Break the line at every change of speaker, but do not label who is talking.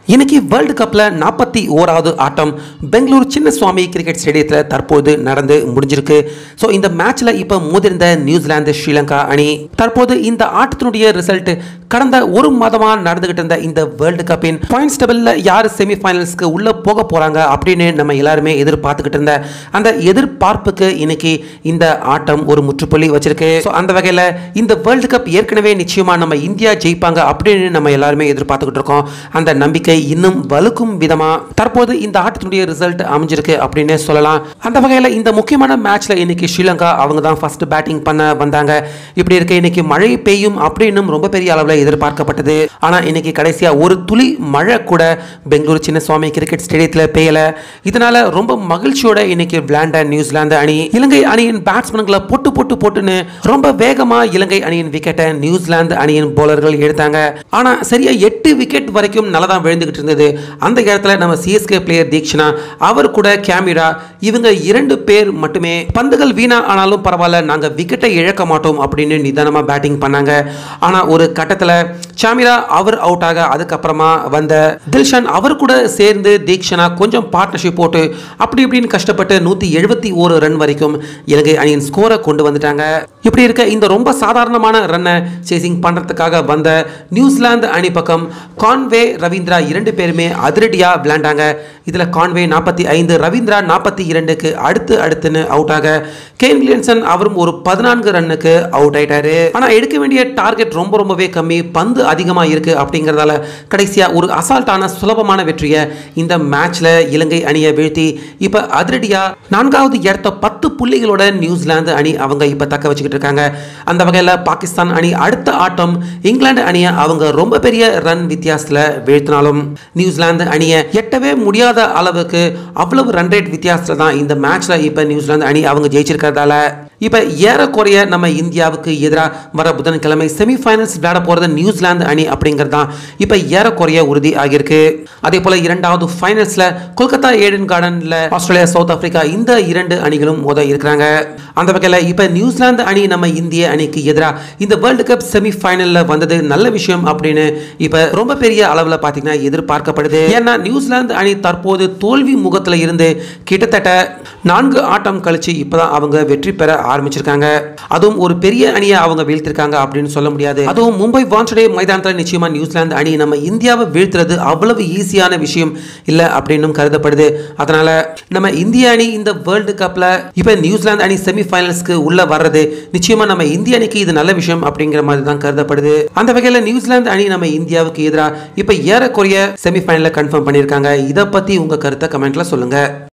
இன்னைக்கு வேர்ல்டு கப்பில் நாற்பத்தி ஓராவது ஆட்டம் பெங்களூர் சின்னசுவாமி கிரிக்கெட் ஸ்டேடியத்தில் தற்போது நடந்து முடிஞ்சிருக்கு ஸோ இந்த மேட்ச்சில் இப்போ மோதிருந்த நியூசிலாந்து ஸ்ரீலங்கா அணி தற்போது இந்த ஆட்டத்தினுடைய ரிசல்ட் கடந்த ஒரு மாதமாக நடந்துகிட்டு இருந்த இந்த வேர்ல்டு கப்பின் பாயிண்ட்ஸ் டேபிளில் யார் செமிஃபைனல்ஸ்க்கு உள்ளே போக போகிறாங்க அப்படின்னு நம்ம எல்லாருமே எதிர்பார்த்துக்கிட்டு இருந்த அந்த எதிர்பார்ப்புக்கு இன்னைக்கு இந்த ஆட்டம் ஒரு முற்றுப்புள்ளி வச்சிருக்கு ஸோ அந்த வகையில் இந்த வேர்ல்டு கப் ஏற்கனவே நிச்சயமாக நம்ம இந்தியா ஜெயிப்பாங்க அப்படின்னு நம்ம எல்லாருமே எதிர்பார்த்துக்கிட்டு இருக்கோம் அந்த நம்பிக்கை இன்னும் வலுக்கும் விதமா தற்போது இந்த ஆட்டத்தினுடைய ரிசல்ட் அமைஞ்சிருக்கு அப்படின்னு சொல்லலாம் அந்த வகையில் இந்த முக்கியமான மேட்ச்ல இன்னைக்கு ஸ்ரீலங்கா அவங்க தான் ஃபர்ஸ்ட் பேட்டிங் பண்ண வந்தாங்க இப்படி இருக்க இன்னைக்கு மழை பெய்யும் அப்படின்னு ரொம்ப பெரிய அளவில் எதிர்பார்க்கப்பட்டது ஆனா இன்னைக்கு கடைசியா ஒரு துளி மழை கூட பெங்களூரு சின்னசுவாமி கிரிக்கெட் ஸ்டேடியத்தில் பெய்யல இதனால ரொம்ப மகிழ்ச்சியோட இன்னைக்கு விளையாண்ட நியூசிலாந்து அணி இலங்கை அணியின் பேட்ஸ்மேன்களை போட்டு போட்டு போட்டுன்னு ரொம்ப வேகமா இலங்கை அணியின் விக்கெட்டை நியூசிலாந்து அணியின் போலர்கள் எடுத்தாங்க ஆனா சரியா எட்டு விக்கெட் வரைக்கும் நல்லா தான் விழுந்துகிட்டு இருந்தது அந்த இடத்துல நம்ம சிஎஸ்கே பிளேயர் தீக்ஷனா அவர் கூட கேமிரா இவங்க இரண்டு பேர் மட்டுமே பந்துகள் வீணா ஆனாலும் பரவாயில்ல நாங்க விக்கெட்டை இழக்க மாட்டோம் அப்படின்னு நிதானமா பேட்டிங் பண்ணாங்க ஆனா ஒரு கட்டத்துல சாமிரா அவர் அவுட் ஆக அதுக்கப்புறமா வந்த தில்ஷன் அவர் கூட சேர்ந்து தீக்ஷனா கொஞ்சம் பார்ட்னர்ஷிப் போட்டு அப்படி இப்படின்னு கஷ்டப்பட்டு நூத்தி எழுபத்தி ஒரு ரன் வரைக்கும் இலங்கை அணியின் ஸ்கோரை கொண்டு வந்துட்டாங்க இப்படி இருக்க இந்த ரொம்ப சாதாரணமான ரன்னை சேசிங் பண்றதுக்காக வந்த நியூசிலாந்து அணி பக்கம் கான்வே ரவீந்திரா இரண்டு பேருமே அதிரடியா விளையாண்டாங்க இதுல கான்வே நாற்பத்தி ஐந்து ரவீந்திரா நாற்பத்தி இரண்டுக்கு அடுத்து அடுத்துன்னு அவுட் ஆக கேன் வில்லியன்சன் அவரும் ஒரு பதினான்கு ரன்னுக்கு அவுட் ஆயிட்டாரு ஆனா எடுக்க வேண்டிய டார்கெட் ரொம்ப ரொம்பவே கம்மி பந்து அதிகமா இருக்கு அப்படிங்கறதால கடைசியா ஒரு அசால்ட்டான சுலபமான வெற்றியை இந்த மேட்ச்ல இலங்கை அணியை வீழ்த்தி இப்ப அதிரடியா நான்காவது இடத்த பத்து புள்ளிகளோட நியூசிலாந்து அணி அவங்க இப்ப தக்க வச்சுக்கிட்டு இருக்காங்க அந்த வகையில பாகிஸ்தான் அணி அடுத்த ஆட்டம் இங்கிலாந்து அணியை அவங்க ரொம்ப பெரிய ரன் வித்தியாசத்துல வீழ்த்தினாலும் நியூசிலாந்து அணியை எட்டவே முடியாத அளவுக்கு அவ்வளவு ரன் ரேட் வித்தியாசத்துல தான் இந்த மேட்ச்ல இப்ப நியூசிலாந்து அணி அவங்க ஜெயிச்சிருக்கிறதால இப்ப ஏறக்குறைய நம்ம இந்தியாவுக்கு எதிராக வர புதன்கிழமை செமிஃபைனல்ஸ் விளையாட போறது நியூசிலாந்து அணி அப்படிங்கிறது தான் இப்ப ஏறக்குறைய உறுதி ஆகியிருக்கு அதே போல இரண்டாவது ஃபைனல்ஸ்ல கொல்கத்தா ஏடன் கார்டன்ல ஆஸ்திரேலியா சவுத் ஆப்பிரிக்கா இந்த இரண்டு அணிகளும் மோத இருக்கிறாங்க அந்த வகையில் இப்ப நியூசிலாந்து அணி நம்ம இந்திய அணிக்கு எதிராக இந்த வேர்ல்டு கப் செமிஃபைனல்ல வந்தது நல்ல விஷயம் அப்படின்னு இப்ப ரொம்ப பெரிய அளவில் பார்த்தீங்கன்னா எதிர்பார்க்கப்படுது ஏன்னா நியூசிலாந்து அணி தற்போது தோல்வி முகத்துல இருந்து கிட்டத்தட்ட நான்கு ஆட்டம் கழிச்சு இப்பதான் அவங்க வெற்றி பெற ஆரம்பிச்சிருக்காங்க அதுவும் ஒரு பெரிய அணியை அவங்க வீழ்த்திருக்காங்க அப்படின்னு சொல்ல முடியாது அதுவும் மும்பை வான்சடே மைதானத்தில் நிச்சயமா நியூசிலாந்து அணி நம்ம இந்தியாவை வீழ்த்துறது அவ்வளவு ஈஸியான விஷயம் இல்லை அப்படின்னும் கருதப்படுது அதனால நம்ம இந்திய அணி இந்த வேர்ல்டு கப்ல இப்ப நியூசிலாந்து அணி செமி ஃபைனல்ஸ்க்கு உள்ள வர்றது நிச்சயமா நம்ம இந்திய அணிக்கு இது நல்ல விஷயம் அப்படிங்கிற மாதிரி தான் கருதப்படுது அந்த வகையில் நியூசிலாந்து அணி நம்ம இந்தியாவுக்கு எதிராக இப்ப ஏறக்குறைய செமி ஃபைனல்ல கன்ஃபார்ம் பண்ணியிருக்காங்க இதை பத்தி உங்க கருத்தை கமெண்ட்ல சொல்லுங்க